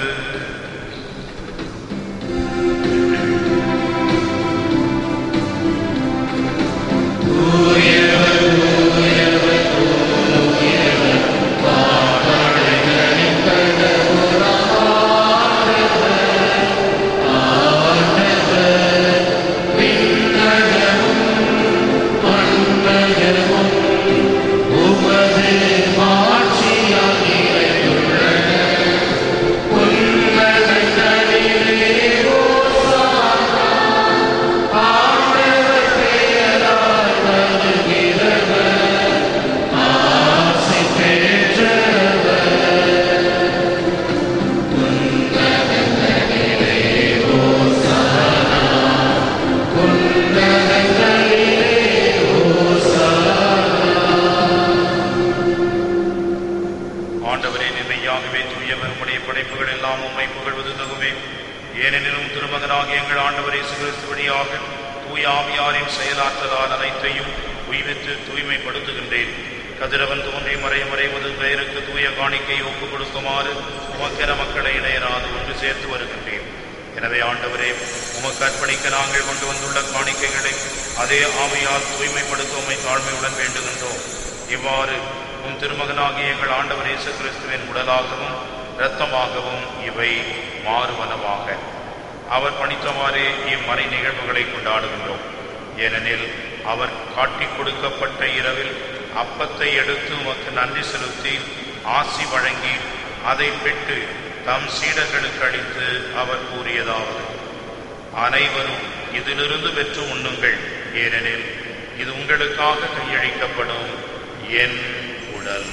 ஆண்டவரே நிர்மையாகவே தூயவர் உம்முடைய படைப்புகள் எல்லாம் உம்மை புகழ்வது தகுமே ஏனெனிலும் திருமகனாகிய எங்கள் ஆண்டவரை சிகிறிஸ்து வழியாக தூய ஆவியாரின் செயலாற்றலால் அனைத்தையும் உய்வித்து தூய்மைப்படுத்துகின்றேன் கதிரவன் தோன்றி மறை மறைவது பெயருக்கு தூய காணிக்கை ஒப்புக் கொடுக்குமாறு உமக்கென மக்களை இணையராது ஒன்று சேர்த்து வருகின்றேன் எனவே ஆண்டவரே உமக்கு அர்ப்பணிக்க நாங்கள் கொண்டு வந்துள்ள காணிக்கைகளை அதே ஆவியால் தூய்மைப்படுத்த உம்மை தாழ்மையுடன் வேண்டுகின்றோம் இவ்வாறு உம் திருமகனாகிய எங்கள் ஆண்டவர் இயேசு கிறிஸ்துவின் உடலாகவும் இரத்தமாகவும் இவை மாறுவனவாக அவர் பணித்தவாறே இம்மறை நிகழ்வுகளை கொண்டாடுகின்றோம் ஏனெனில் அவர் காட்டிக் கொடுக்கப்பட்ட இரவில் அப்பத்தை எடுத்து உமக்கு நன்றி செலுத்தி ஆசி வழங்கி அதை பெற்று தம் சீடர்களுக்கு அளித்து அவர் கூறியதாவது அனைவரும் இதிலிருந்து பெற்று உண்ணுங்கள் ஏனெனில் இது உங்களுக்காக கையளிக்கப்படும் என் உடல்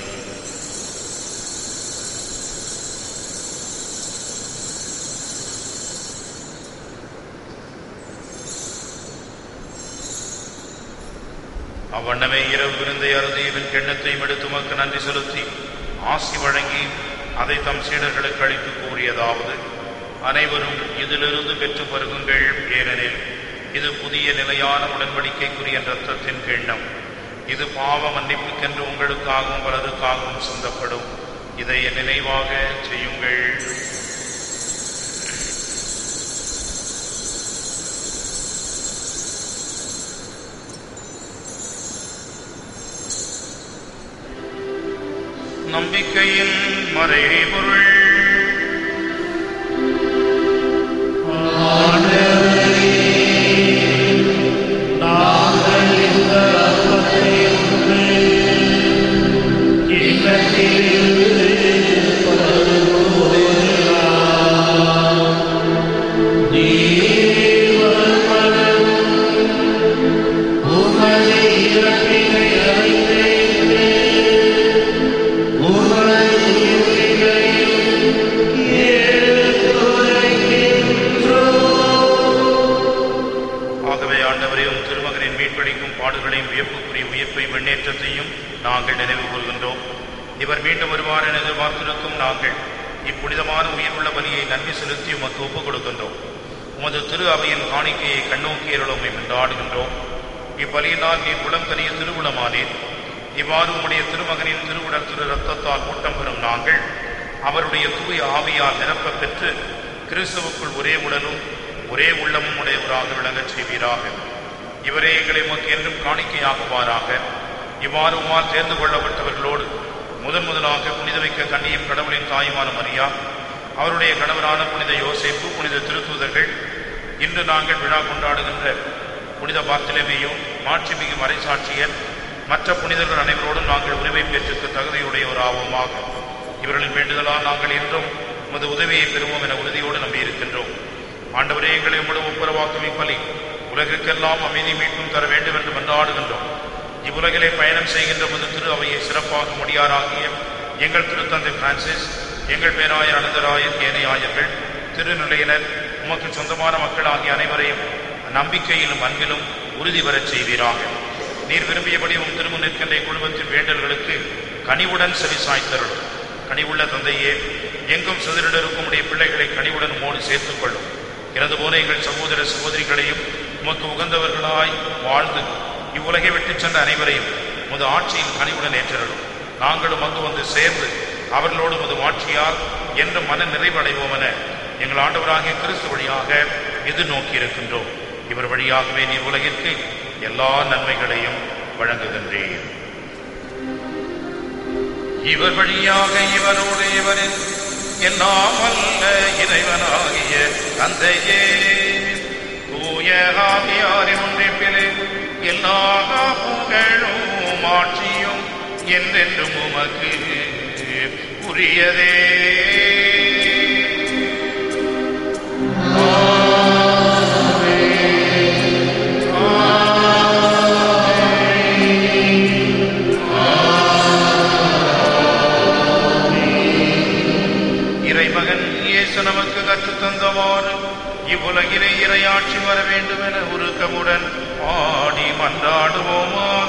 அவ்வண்ணமே இரவு விருந்தை அருதியவின் கிண்ணத்தையும் எடுத்து உமக்கு நன்றி செலுத்தி ஆசி வழங்கி அதை தம் சீடர்களுக்கு அளித்து கூறியதாவது அனைவரும் இதிலிருந்து பெற்று பருகுங்கள் ஏனெனில் இது புதிய நிலையான உடன்படிக்கைக்குரிய இரத்தத்தின் கிண்ணம் இது பாவ மன்னிப்புக்கென்று உங்களுக்காகவும் பலருக்காகவும் சிந்தப்படும் இதை என் நினைவாக செய்யுங்கள் நம்பிக்கையின் மறைபொருள் நாங்கள் இந்த அப்பத்தை உண்டு கிண்ணத்திலிருந்து பருகுவோதெல்லாம் நீர் வருமளவும் உமது இறப்பினை அறிந்தேன் உமது உயிர்ப்பினையும் எடுத்துரைக்கின்றோம் ஆகவே ஆண்டவரையும் திருமகனின் மீட்பளிக்கும் பாடுகளையும் வியப்புக்குரிய உயிர்ப்பை முன்னேற்றத்தையும் நாங்கள் நினைவு கூறுகின்றோம் இவர் மீண்டும் வருவார் என எதிர்பார்த்திருக்கும் நாங்கள் இப்புனிதமான உயிருள்ள பலியை நன்றி செலுத்தி உமக்கு ஒப்புக் கொடுக்கின்றோம் உமது திரு அவையின் காணிக்கையை கண்ணோக்கியருள் உம்மை கொண்டாடுகின்றோம் இப்பலியினால் நீ குளம் கனிய திருவுளமானேன் இவ்வாறு உம்முடைய திருமகனின் திருவுடல் திரு ரத்தத்தால் ஊட்டம் பெறும் நாங்கள் அவருடைய தூய ஆவியால் நிரப்பப் பெற்று கிறிஸ்துவுக்குள் ஒரே உடலும் ஒரே உள்ளமும் உடையவராக விளங்கச் செய்வீராக இவரே எங்களை உமக்கு என்றும் காணிக்கையாகுவாராக இவ்வாறு உமால் தேர்ந்து கொள்ளப்பட்டவர்களோடு முதன் முதலாக புனித வைக்க கண்ணியும் கடவுளின் தாயுமான மரியா அவருடைய கணவரான புனித யோசேப்பு புனித திருத்தூதர்கள் இன்று நாங்கள் விழா கொண்டாடுகின்ற புனித பார்த்திலமையும் மாட்சிமிகு மறைசாட்சியர் மற்ற புனிதர்கள் அனைவரோடும் நாங்கள் உரிமை பெற்றுக்கு தகுதியுடையவராவோமாக இவர்களின் வேண்டுதலால் நாங்கள் இன்றும் உமது உதவியை பெறுவோம் என உறுதியோடு நம்பியிருக்கின்றோம் ஆண்டவரே எங்களை உம்முடைய ஒப்புரவாக்கும் இப்பலி உலகிற்கெல்லாம் அமைதி மீட்டும் தர வேண்டும் என்று மன்றாடுகின்றோம் இவ்வுலகிலே பயணம் செய்கின்ற முது திரு அவையை சிறப்பாக முடியாராகிய எங்கள் திருத்தந்தை பிரான்சிஸ் எங்கள் பேராயர் அனந்தராயர் ஏனையாயர்கள் திருநிலையினர் உமக்கு சொந்தமான மக்கள் ஆகிய அனைவரையும் நம்பிக்கையிலும் அன்பிலும் உறுதி வரச் செய்வீராக நீர் விரும்பியபடி உம் திருமுன் நிற்கின்ற குழுமத்தின் வேண்டல்களுக்கு கனிவுடன் செவி சாய்த்தருளும் கனிவுள்ள தந்தையே எங்கும் சிதறிடருக்கும் உடைய பிள்ளைகளை கனிவுடன் உமோடு சேர்த்துக் கொள்ளும் இறந்து போன எங்கள் சகோதர சகோதரிகளையும் உமக்கு உகந்தவர்களாய் வாழ்ந்து இவ்வுலகை விட்டுச் சென்ற அனைவரையும் உமது ஆட்சியில் கனிவுடன் ஏற்றருளும் நாங்களும் அங்கு வந்து சேர்ந்து அவர்களோடு உமது ஆட்சியால் என்ற மன நிறைவடைவோம் என எங்கள் ஆண்டவராகிய கிறிஸ்து வழியாக எதிர்நோக்கி இருக்கின்றோம் இவர் வழியாகவே நீர் உலகிற்கு எல்லா நன்மைகளையும் வழங்குகின்றேன் இவர் வழியாக இவரோடு இவரின் எல்லாம் அல்ல இறைவனாகிய தந்தையே தூய ஆவியாரின் ஒன்றிப்பிலே எல்லா புகழும் ஆட்சியும் என்றென்றும் உமக்கு உரியதே இறைமகன் இயேசு நமக்கு கற்றுத் தந்தவாறு இவ்வுலகிலே இறையாட்சி வர வேண்டும் என உருக்கமுடன் பாடி மன்றாடுவோமாக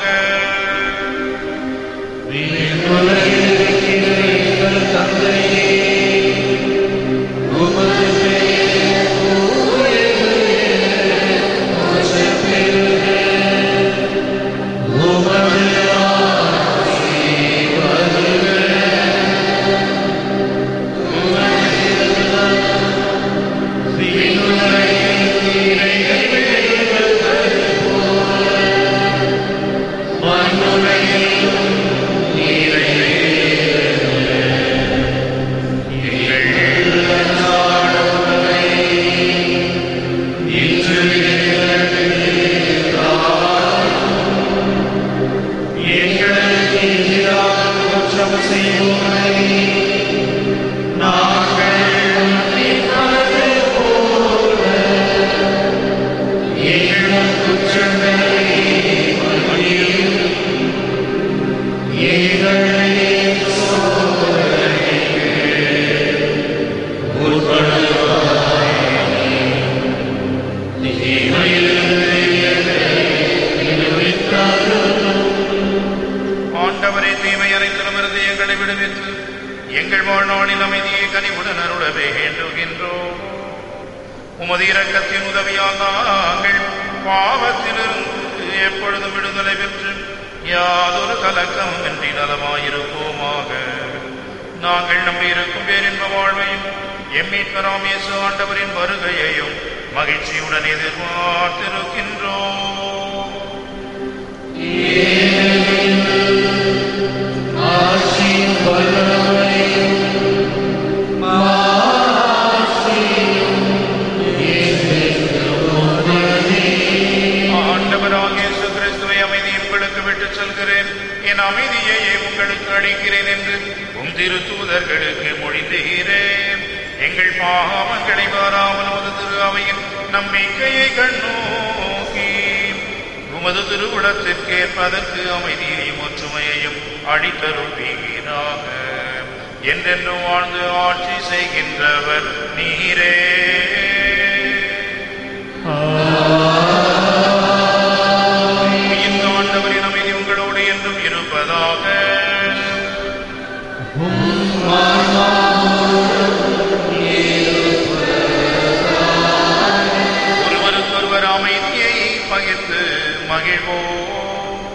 ஆண்டவரே தீமை அனைத்திலுமிருந்து எங்களை விடுவித்து எங்கள் வாழ்நாளில் அமைதியை கனிவுடன் அருள வேண்டுகின்றோம் உமது இரக்கத்தின் உதவியால் நாங்கள் பாவத்திலிருந்து எப்பொழுதும் விடுதலை பெற்று யாதொரு கலக்கமும் இன்றி நலமாயிருப்போமாக நாங்கள் நம்பியிருக்கும் பேரின்ப வாழ்வையும் எம்மீட்பராம் இயேசு ஆண்டவரின் வருகையையும் மகிழ்ச்சியுடன் எதிர்பார்த்திருக்கின்றோம் ஆண்டவராகிய இயேசு கிறிஸ்துவை அமைதி உங்களுக்கு விட்டுச் செல்கிறேன் என் அமைதியை உங்களுக்கு அளிக்கிறேன் என்று உம் திரு தூதர்களுக்கு மொழிந்தீரேன் எங்கள் பாவங்களை வாராமல் உமது திரு அவையின் நம்பிக்கையை கண்ணோக்கி உமது திருவுளத்திற்கேற்பதற்கு அமைதியையும் ஒற்றுமையையும் அளித்தருள்வீராக என்றென்றும் வாழ்ந்து ஆட்சி செய்கின்றவர் நீரே இந்த ஆண்டவரின் அமைதி உங்களோடு என்றும் இருப்பதாக ஆன்மாவோடு மகிழ்வோம்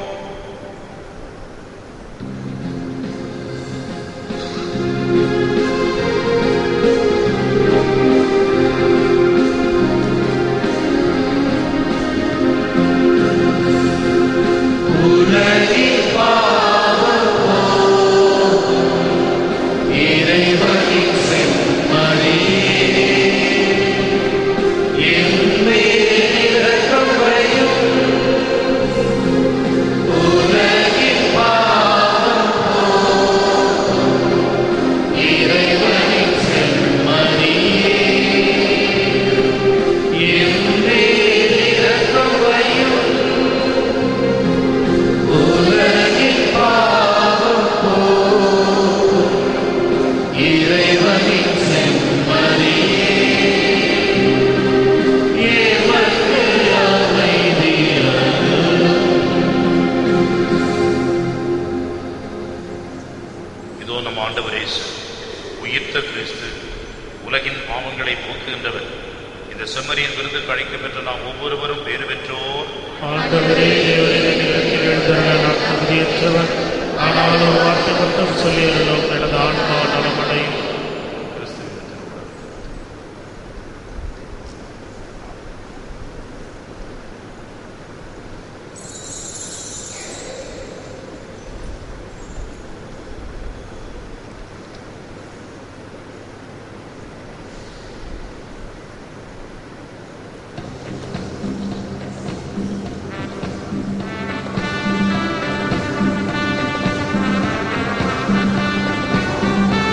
உலகின் பாவம் போக்கும் இறைவனின் செம்மறியே என் மேல் இரக்கம் வையும் உலகின் பாவம் போக்கும் இறைவனின் செம்மறியே என் மேல் இரக்கம் வையும் உலகின் பாவம் போக்கும் இறைவனின் செம்மறியே ஏவற்கு அமைதியது இதோ நம் ஆண்டவர் இயேசு உயிர்த்த கிறிஸ்து உலகின் பாவங்களை போக்குகின்றவர் இந்த செம்மறியின் விருந்துக்கு அழைக்கும் என்று நாம் ஒவ்வொருவரும் பேறு பெற்றோர் ஆண்டவரே தேவரே நிலத்தில் எழுந்தருள நான் தகுதியற்றவன் ஆனால் ஒரு வார்த்தை மட்டும் சொல்லியிருந்தோம் எனது ஆன்மா நலமடையும் கிறிஸ்துவின் திருவுடல். ஆ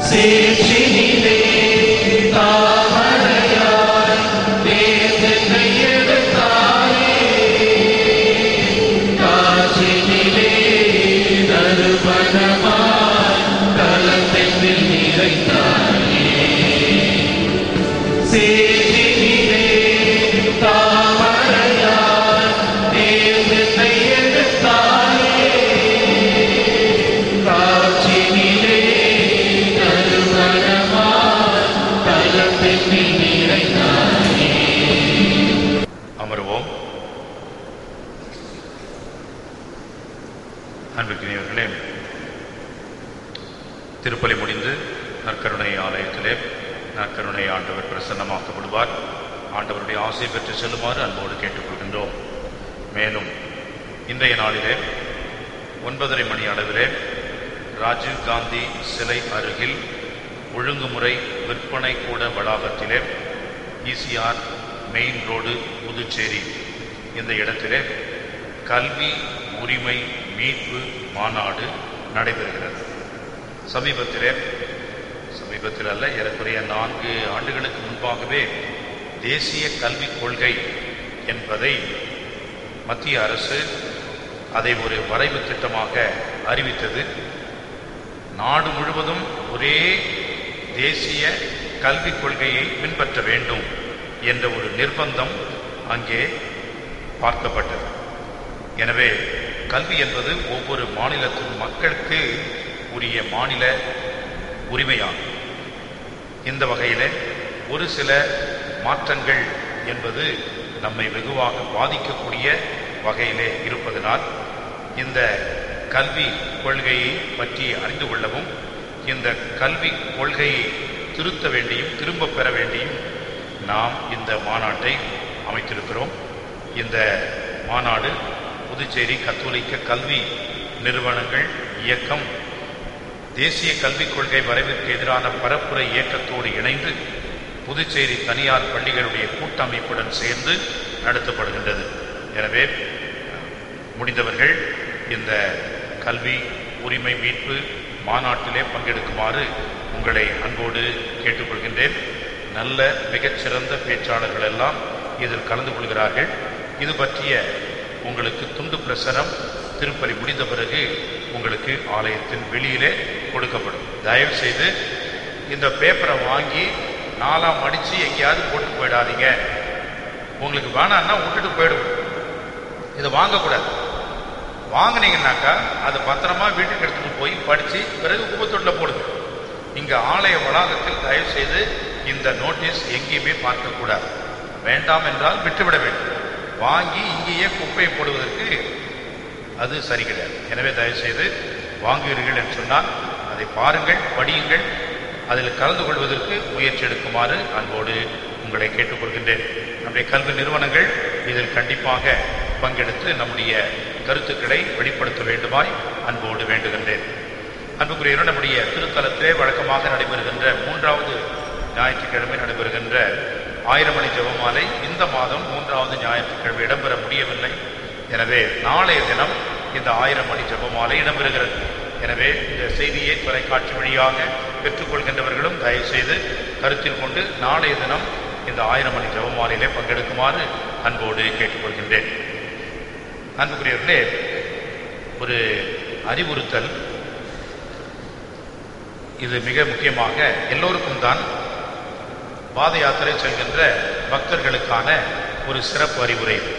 சேற்றினிலே தாமரையாய் தேர்ந்தென்னை எடுத்தாயே காற்றினிலே நறுமணமாய் கலந்தென்னில் நிறைந்தாயே சேற்றினிலே தாமரையாய் தேர்ந்தென்னை எடுத்தாயே காற்றினிலே நறுமணமாய் கலந்தென்னில் நிறைந்தாயே அமருவோம் அன்புக்குரியவர்களே திருப்பலி முடிந்து நற்கருணை ஆலயத்திலே நற்கருணை ஆண்டவர் பிரசன்னமாக்கப்படுவார் ஆண்டவருடைய ஆசை பெற்று செல்லுமாறு அன்போடு கேட்டுக்கொள்கின்றோம் மேலும் இன்றைய நாளிலே ஒன்பதரை மணி அளவிலே ராஜீவ் காந்தி சிலை அருகில் ஒழுங்குமுறை விற்பனை கூட வளாகத்திலே இசிஆர் மெயின் ரோடு புதுச்சேரி இந்த இடத்திலே கல்வி உரிமை மீட்பு மாநாடு நடைபெறுகிறது சமீபத்திலே சமீபத்தில் அல்ல ஏறக்குறைய நான்கு ஆண்டுகளுக்கு முன்பாகவே தேசிய கல்விக் கொள்கை என்பதை மத்திய அரசு அதை ஒரு வரைவு திட்டமாக அறிவித்தது நாடு முழுவதும் ஒரே தேசிய கல்விக் கொள்கையை பின்பற்ற வேண்டும் என்ற ஒரு நிர்பந்தம் அங்கே பார்க்கப்பட்டது எனவே கல்வி என்பது ஒவ்வொரு மாநிலத்தின் மக்களுக்கு உரிய மாநில உரிமையாகும் இந்த வகையிலே ஒரு சில மாற்றங்கள் என்பது நம்மை வெகுவாக பாதிக்கக்கூடிய வகையிலே இருப்பதனால் இந்த கல்வி கொள்கையை பற்றி அறிந்து கொள்ளவும் இந்த கல்வி கொள்கையை திருத்த வேண்டியும் திரும்ப பெற வேண்டியும் நாம் இந்த மாநாட்டை அமைத்திருக்கிறோம் இந்த மாநாடு புதுச்சேரி கத்தோலிக்க கல்வி நிறுவனங்கள் இயக்கம் தேசிய கல்விக் கொள்கை வரைவிற்கு எதிரான பரப்புரை இயக்கத்தோடு இணைந்து புதுச்சேரி தனியார் பள்ளிகளுடைய கூட்டமைப்புடன் சேர்ந்து நடத்தப்படுகின்றது எனவே முடிந்தவர்கள் இந்த கல்வி உரிமை மீட்பு மாநாட்டிலே பங்கெடுக்குமாறு உங்களை அன்போடு கேட்டுக்கொள்கின்றேன் நல்ல மிகச்சிறந்த பேச்சாளர்கள் எல்லாம் இதில் கலந்து கொள்கிறார்கள் இது பற்றிய உங்களுக்கு துண்டு பிரசரம் திருப்பலி முடிந்த பிறகு உங்களுக்கு ஆலயத்தின் வெளியிலே கொடுக்கப்படும் தயவு செய்து இந்த பேப்பரை வாங்கி நாலாம் அடிச்சு எங்கேயாவது போட்டு போயிடாதீங்க உங்களுக்கு வேணான்னா விட்டுட்டு போயிடும் இதை வாங்கக்கூடாது வாங்குனீங்கன்னாக்கா அது பத்திரமா வீட்டுக்கு எடுத்துட்டு போய் படிச்சு பிறகு குப்பத்தொட்டில் போடுங்க இங்க ஆலய வளாகத்தில் தயவு செய்து இந்த நோட்டீஸ் எங்கேயுமே பார்க்கக்கூடாது வேண்டாம் என்றால் விட்டுவிட வேண்டும் வாங்கி இங்கேயே குப்பையை போடுவதற்கு அது சரி கிடையாது எனவே தயவு செய்து வாங்குவீர்கள் என்று சொன்னால் அதை பாருங்கள் படியுங்கள் அதில் கலந்து கொள்வதற்கு முயற்சி எடுக்குமாறு அன்போடு உங்களை கேட்டுக்கொள்கின்றேன் நம்முடைய கல்வி நிறுவனங்கள் இதில் கண்டிப்பாக பங்கெடுத்து நம்முடைய கருத்துக்களை வெளிப்படுத்த வேண்டுமாய் அன்போடு வேண்டுகின்றேன் அன்புக்குரியவர் நம்முடைய திருத்தலத்திலே வழக்கமாக நடைபெறுகின்ற மூன்றாவது ஞாயிற்றுக்கிழமை நடைபெறுகின்ற ஆயிரம் மணி ஜெபமாலை இந்த மாதம் மூன்றாவது ஞாயிற்றுக்கிழமை இடம்பெற முடியவில்லை எனவே நாளைய தினம் இந்த ஆயிரம் மணி ஜெபமாலை இடம்பெறுகிறது எனவே இந்த செய்தியை தொலைக்காட்சி வழியாக பெற்றுக்கொள்கின்றவர்களும் தயவு செய்து கருத்தில் கொண்டு நாளைய தினம் இந்த ஆயிரம் மணி ஜெபமாலையிலே பங்கெடுக்குமாறு அன்போடு கேட்டுக்கொள்கின்றேன் அன்புக்குரியவர்களே ஒரு அறிவுறுத்தல் இது மிக முக்கியமாக எல்லோருக்கும் தான் பாத யாத்திரை செல்கின்ற பக்தர்களுக்கான ஒரு சிறப்பு அறிவுரை இது.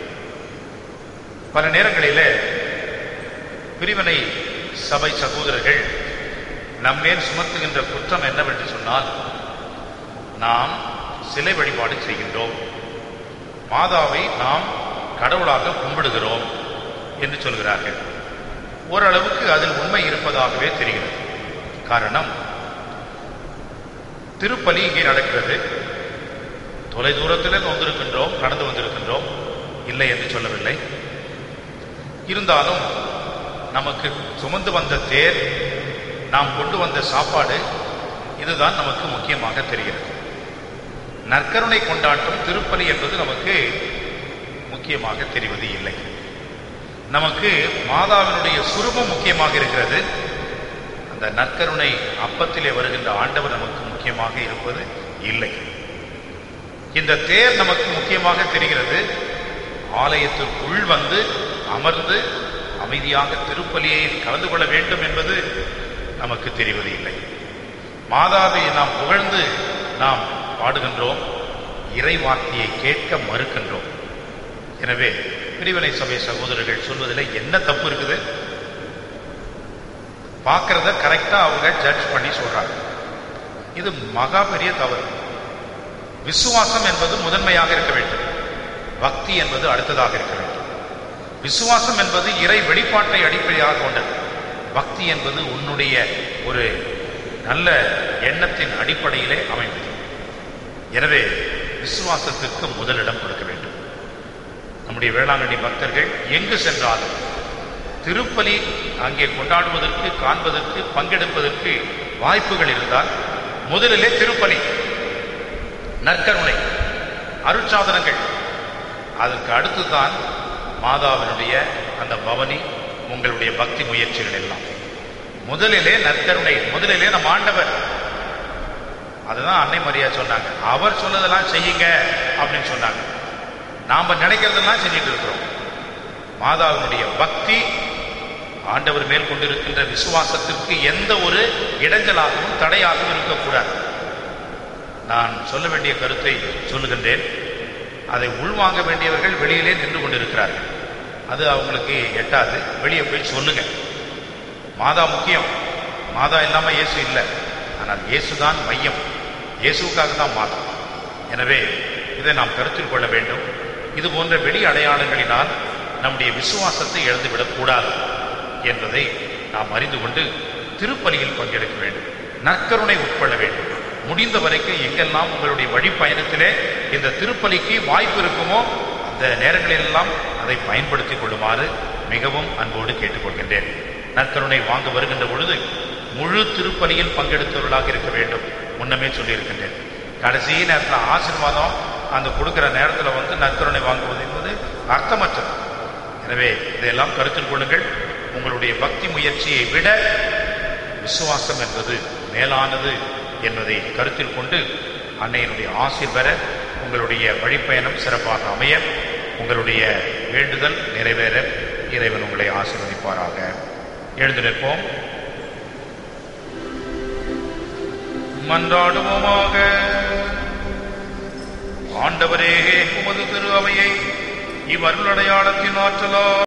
பல நேரங்களிலே பிரிவினை சபை சகோதரர்கள் நம்மேல் சுமத்துகின்ற குற்றம் என்னவென்று சொன்னால் நாம் சிலை வழிபாடு செய்கின்றோம் மாதாவை நாம் கடவுளாக கும்பிடுகிறோம் என்று சொல்கிறார்கள் ஓரளவுக்கு அதில் உண்மை இருப்பதாகவே தெரிகிறது காரணம் திருப்பலி இங்கே நடக்கிறது தொலை தூரத்திலே வந்திருக்கின்றோம் கடந்து வந்திருக்கின்றோம் இல்லை என்று சொல்லவில்லை இருந்தாலும் நமக்கு சுமந்து வந்த தேர் நாம் கொண்டு வந்த சாப்பாடு இதுதான் நமக்கு முக்கியமாக தெரிகிறது நற்கருணை கொண்டாட்டம் திருப்பலி என்பது நமக்கு முக்கியமாக தெரிவது இல்லை நமக்கு மாதாவினுடைய சுரூபம் முக்கியமாக இருக்கிறது அந்த நற்கருணை அப்பத்திலே வருகின்ற ஆண்டவர் நமக்கு முக்கியமாக இருப்பது இல்லை இந்த தேர் நமக்கு முக்கியமாக தெரிகிறது ஆலயத்திற்குள் வந்து அமர்ந்து அமைதியாக திருப்பலியை கலந்து கொள்ள வேண்டும் என்பது நமக்கு தெரிவது இல்லை மாதாவை நாம் புகழ்ந்து நாம் பாடுகின்றோம் இறை வார்த்தையை கேட்க மறுக்கின்றோம் எனவே பிரிவினை சபை சகோதரர்கள் சொல்வதில் என்ன தப்பு இருக்குது பார்க்கறத கரெக்டா அவங்க ஜட்ஜ் பண்ணி சொல்றாங்க இது மகா பெரிய தவறு விசுவாசம் என்பது முதன்மையாக இருக்க வேண்டும் பக்தி என்பது அடுத்ததாக இருக்க வேண்டும் விசுவாசம் என்பது இறை வெளிப்பாட்டை அடிப்படையாக கொண்டது பக்தி என்பது உன்னுடைய ஒரு நல்ல எண்ணத்தின் அடிப்படையிலே அமைந்தது எனவே விசுவாசத்திற்கு முதலிடம் கொடுக்க வேண்டும் நம்முடைய வேளாங்கண்ணி பக்தர்கள் எங்கு சென்றாலும் திருப்பலி அங்கே கொண்டாடுவதற்கு காண்பதற்கு பங்கெடுப்பதற்கு வாய்ப்புகள் இருந்தால் முதலிலே திருப்பலி நற்கருணை அருட்சாதனங்கள் அதற்கு அடுத்துதான் மாதாவினுடைய அந்த பவனி உங்களுடைய பக்தி முயற்சிகள் எல்லாம் முதலிலே நற்கருணை முதலிலே நம் ஆண்டவர் அதுதான் அன்னை மரியா சொன்னாங்க அவர் சொன்னதெல்லாம் செய்யுங்க அப்படின்னு சொன்னாங்க நாம நினைக்கிறதெல்லாம் செஞ்சுட்டு இருக்கிறோம் மாதாவினுடைய பக்தி ஆண்டவர் மேல் கொண்டிருக்கின்ற விசுவாசத்திற்கு எந்த ஒரு இடைஞ்சலாகவும் தடையாகவும் இருக்கக்கூடாது நான் சொல்ல வேண்டிய கருத்தை சொல்லுகின்றேன் அதை உள்வாங்க வேண்டியவர்கள் வெளியிலே நின்று கொண்டிருக்கிறார்கள் அது அவங்களுக்கு எட்டாது வெளியே போய் சொல்லுங்க மாதா முக்கியம் மாதா இல்லாம இயேசு இல்லை ஆனால் இயேசுதான் மையம் இயேசுக்காக தான் மாதா எனவே இதை நாம் கருத்தில் கொள்ள வேண்டும் இது போன்ற வெளி அடையாளங்களினால் நம்முடைய விசுவாசத்தை இழந்துவிடக் கூடாது என்பதை நாம் அறிந்து கொண்டு திருப்பலியில் பங்கெடுக்க வேண்டும் நற்கருணை உட்கொள்ள வேண்டும் முடிந்த வரைக்கும் எங்கெல்லாம் உங்களுடைய வழிப்பயணத்திலே இந்த திருப்பலிக்கு வாய்ப்பு இருக்குமோ அந்த நேரங்களிலெல்லாம் அதை பயன்படுத்திக் கொள்ளுமாறு மிகவும் அன்போடு கேட்டுக்கொள்கின்றேன் நற்கருணை வாங்க வருகின்ற பொழுது முழு திருப்பலியில் பங்கெடுத்தவர்களாக இருக்க வேண்டும் முன்னமே சொல்லியிருக்கின்றேன் கடைசி நேரத்தில் ஆசீர்வாதம் அந்த கொடுக்கிற நேரத்தில் வந்து நற்கருணை வாங்குவது என்பது அர்த்தமற்றது எனவே இதையெல்லாம் கருத்தில் கொள்ளுங்கள் உங்களுடைய பக்தி முயற்சியை விட விசுவாசம் என்பது மேலானது என்பதை கருத்தில் கொண்டு அன்னையினுடைய ஆசீர் பெற உங்களுடைய வழிப்பயணம் சிறப்பாக அமைய உங்களுடைய வேண்டுதல் நிறைவேற இறைவன் உங்களை ஆசீர்வதிப்பாராக எழுந்து நிற்போம் மன்றாடுவோமாக ஆண்டவரே உமது திரு அவையை இவ்வருளடையாளத்தின் ஆற்றலா